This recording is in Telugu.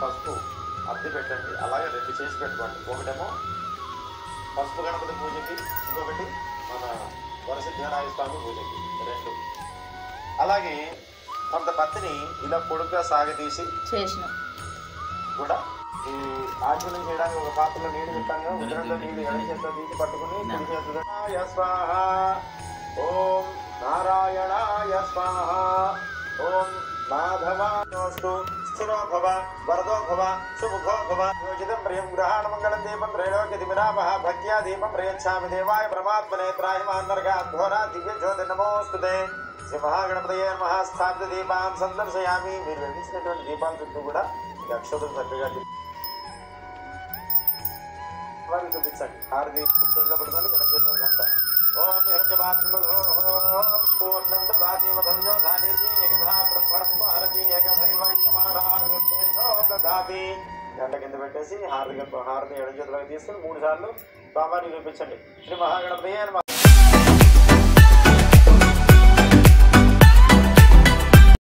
పసుపు అద్దె పెట్టండి అలాగే రెండు చేసి పెట్టుకోండి ఒకటేమో పసుపు గణపతి పూజకి ఇంకొకటి మన వరసిద్ధినారాయణ స్వామి పూజకి రెండు అలాగే కొంత పత్తిని ఇలా పొడుగ్గా సాగదీసి చేసిన కూడా ఈ ఆచరణ చేయడానికి ఒక పాత్రలో నీళ్లు పెట్టాం కదా ఉదరంలో నీళ్లు ఎడ చేత తీసి పట్టుకుని కుడి చేతులు నారాయణ స్వాహ ఓం నారాయణాయ స్వాహ ఓం మాధవాస్తు స్థిరో భవ వరదో భవ సుముఖో భవ యోజితం ప్రియం గ్రహాణ మంగళం దీపం త్రైలోక్య దిమిరామః భక్త్యా దీపం ప్రయచ్ఛామి దేవాయ పరమాత్మనే త్రాహిమాంతర్గా ఘోరా దివ్య జ్యోతి నమోస్తుతే శ్రీ మహాగణపతయే నమః స్థాపిత దీపాన్ సందర్శయామి మీరు వెలిగించినటువంటి దీపాల చుట్టూ కూడా ఈ అక్షతలు చక్కగా తి- వారికి చూపించండి హారతి చేతిలో పట్టుకోండి ఎడం చేతిలో గంట ఓం హిరణ్యపాత్రం పూర్ణం దాతీవ ధన్యో ధానేతి ఏకధా బ్రహ్మణం భారతి ఏకధైవైశ్వమారాగో దదాతి గంట కింద పెట్టేసి హారతి హారతి ఎడం చేతిలోకి తీసుకుని మూడు సార్లు స్వామివారికి చూపించండి శ్రీ మహాగణపతి